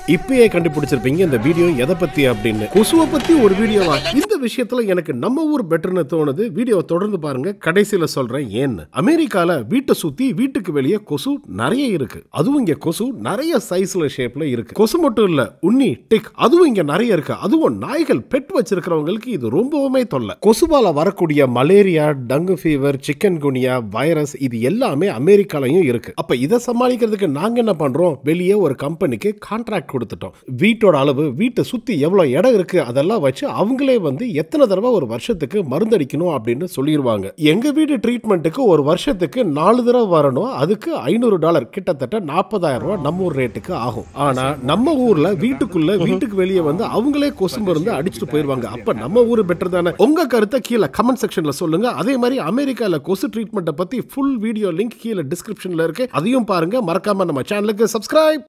இப்பயே கண்டுபிடிச்சிருப்பீங்க இந்த வீடியோ எதை பத்தி அப்படின்னு கொசுவை பத்தி ஒரு வீடியோவா இந்த விஷயத்துல எனக்கு நம்ம ஊர் பெட்டர்னு தோணுது வீடியோ தொடர்ந்து பாருங்க கடைசியில சொல்றேன் ஏன்னு அமெரிக்கால வீட்டை சுத்தி வீட்டுக்கு வெளியே கொசு நிறைய இருக்கு அதுவும் இங்க கொசு நிறைய சைஸ்ல ஷேப்ல இருக்கு கொசு மட்டும் இல்ல உண்ணி டிக் அதுவும் இங்க நிறைய இருக்கு அதுவும் நாய்கள் பெட் வச்சிருக்கிறவங்களுக்கு இது ரொம்பவுமே தொல்லை கொசுவால வரக்கூடிய malaria dengue fever chikungunya virus இது எல்லாமே அமெரிக்காலையும் இருக்கு அப்ப இதை சமாளிக்கிறதுக்கு நாங்க என்ன பண்றோம் வெளியே ஒரு கம்பெனிக்கு கான்ட்ராக்ட் கொடுத்துட்டோம் வீட்டோட அளவு வீட்டை சுத்தி எவ்வளவு இடம் இருக்கு அதெல்லாம் வச்சு அவங்களே வந்து எத்தனை தடவை ஒரு வருஷத்துக்கு மருந்தடிக்கணும் அப்படின்னு சொல்லிடுவாங்க எங்க வீடு ட்ரீட்மெண்ட்டுக்கு ஒரு வருஷத்துக்கு நாலு தடவை வரணும் அதுக்கு ஐநூறு டாலர் கிட்டத்தட்ட நாற்பதாயிரம் ரூபாய் நம்ம ஊர் ரேட்டுக்கு ஆகும் ஆனா நம்ம ஊர்ல வீட்டுக்குள்ள வீட்டுக்கு வெளியே வந்து அவங்களே கொசு மருந்து அடிச்சுட்டு போயிருவாங்க அப்ப நம்ம ஊரு பெட்டர் தானே உங்க கருத்தை கீழே கமெண்ட் செக்ஷன்ல சொல்லுங்க அதே மாதிரி அமெரிக்கால கொசு ட்ரீட்மெண்ட்டை பத்தி ஃபுல் வீடியோ லிங்க் கீழே டிஸ்கிரிப்ஷன்ல இருக்கு அதையும் பாருங்க மறக்காம நம்ம சேனலுக்கு சப்ஸ்கிரைப்